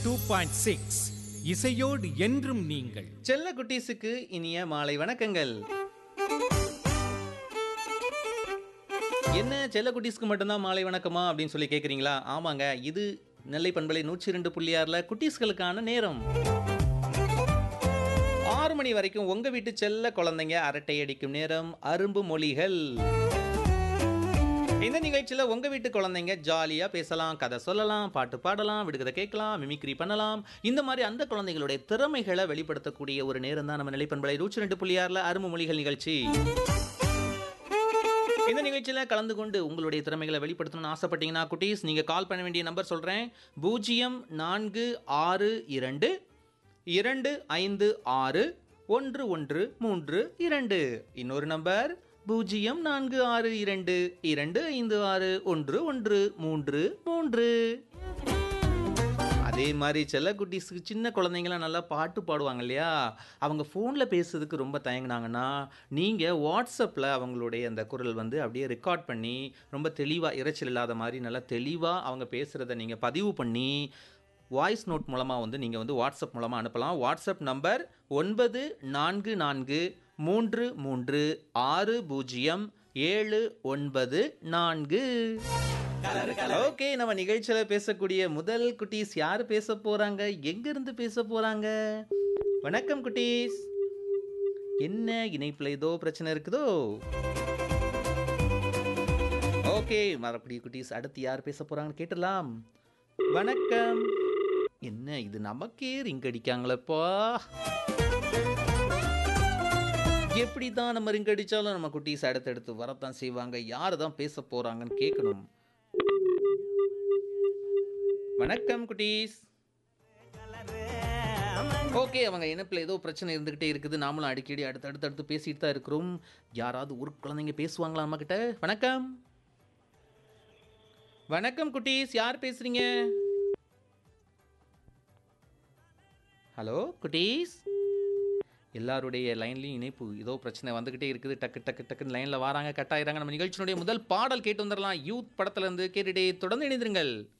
two point six இசையோடு என்றும் நீங்கள் செல்ல குட்டீஸுக்கு இனிய மாலை வணக்கங்கள் என்ன செல்ல குட்டீஸ்க்கு மட்டும்தான் மாலை வணக்கமா அப்படின்னு சொல்லி கேட்குறீங்களா ஆமாங்க இது நெல்லை பண்பலை நூற்றி ரெண்டு புள்ளி ஆறில் குட்டீஸ்களுக்கான நேரம் ஆறு மணி வரைக்கும் உங்க வீட்டு செல்ல குழந்தைங்க அரட்டை அடிக்கும் நேரம் அரும்பு மொழிகள் இந்த நிகழ்ச்சியில் உங்க வீட்டு குழந்தைங்க ஜாலியாக பேசலாம் கதை சொல்லலாம் பாட்டு பாடலாம் விடுகதை கேட்கலாம் மிமிக்ரி பண்ணலாம் இந்த மாதிரி அந்த குழந்தைகளுடைய திறமைகளை வெளிப்படுத்தக்கூடிய ஒரு நேரம் தான் நம்ம நிலைப்பண்பலை நூற்றி ரெண்டு புள்ளி ஆறில் அரும்பு மொழிகள் நிகழ்ச்சி இந்த நிகழ்ச்சியில் கலந்து கொண்டு உங்களுடைய திறமைகளை வெளிப்படுத்தணும்னு ஆசைப்பட்டீங்கன்னா குட்டீஸ் நீங்கள் கால் பண்ண வேண்டிய நம்பர் சொல்கிறேன் பூஜ்ஜியம் நான்கு ஆறு இரண்டு இரண்டு ஐந்து ஆறு ஒன்று ஒன்று மூன்று இரண்டு இன்னொரு நம்பர் பூஜ்ஜியம் நான்கு ஆறு இரண்டு இரண்டு ஐந்து ஆறு ஒன்று ஒன்று மூன்று மூன்று அதே மாதிரி செல்ல குட்டீஸுக்கு சின்ன குழந்தைங்களாம் நல்லா பாட்டு பாடுவாங்க இல்லையா அவங்க ஃபோனில் பேசுறதுக்கு ரொம்ப தயங்குனாங்கன்னா நீங்கள் வாட்ஸ்அப்பில் அவங்களுடைய அந்த குரல் வந்து அப்படியே ரெக்கார்ட் பண்ணி ரொம்ப தெளிவாக இரைச்சல் இல்லாத மாதிரி நல்லா தெளிவாக அவங்க பேசுகிறத நீங்கள் பதிவு பண்ணி வாய்ஸ் நோட் மூலமாக வந்து நீங்கள் வந்து வாட்ஸ்அப் மூலமாக அனுப்பலாம் வாட்ஸ்அப் நம்பர் ஒன்பது நான்கு நான்கு மூன்று மூன்று ஆறு பூஜ்ஜியம் ஏழு ஒன்பது நான்கு ஓகே நம்ம நிகழ்ச்சியில பேசக்கூடிய முதல் குட்டீஸ் யார் பேச போறாங்க எங்க இருந்து பேச போறாங்க வணக்கம் குட்டீஸ் என்ன இணைப்புல ஏதோ பிரச்சனை இருக்குதோ ஓகே மறுபடியும் குட்டீஸ் அடுத்து யார் பேச போறாங்கன்னு கேட்டலாம் வணக்கம் என்ன இது நமக்கே ரிங் அடிக்காங்களப்பா எப்படி தான் நம்ம ரிங் அடிச்சாலும் நம்ம குட்டீஸ் அடுத்தடுத்து வரத்தான் செய்வாங்க யார் தான் பேச போறாங்கன்னு கேட்கணும் வணக்கம் குட்டீஸ் ஓகே அவங்க இணைப்பில் ஏதோ பிரச்சனை இருந்துகிட்டே இருக்குது நாமளும் அடிக்கடி அடுத்து அடுத்து அடுத்து பேசிட்டு தான் இருக்கிறோம் யாராவது ஒரு குழந்தைங்க பேசுவாங்களா நம்ம கிட்ட வணக்கம் வணக்கம் குட்டீஸ் யார் பேசுறீங்க ஹலோ குட்டீஸ் எல்லாருடைய லைன்லையும் இணைப்பு ஏதோ பிரச்சனை வந்துகிட்டே இருக்குது டக்கு டக்கு டக்குன்னு லைனில் வராங்க கட் ஆயிராங்க நம்ம நிகழ்ச்சியினுடைய முதல் பாடல் கேட்டு வந்துடலாம் யூத் படத்துல இருந்து கேட்டுட்டே தொடர்ந்து இணைந்திருங்கள்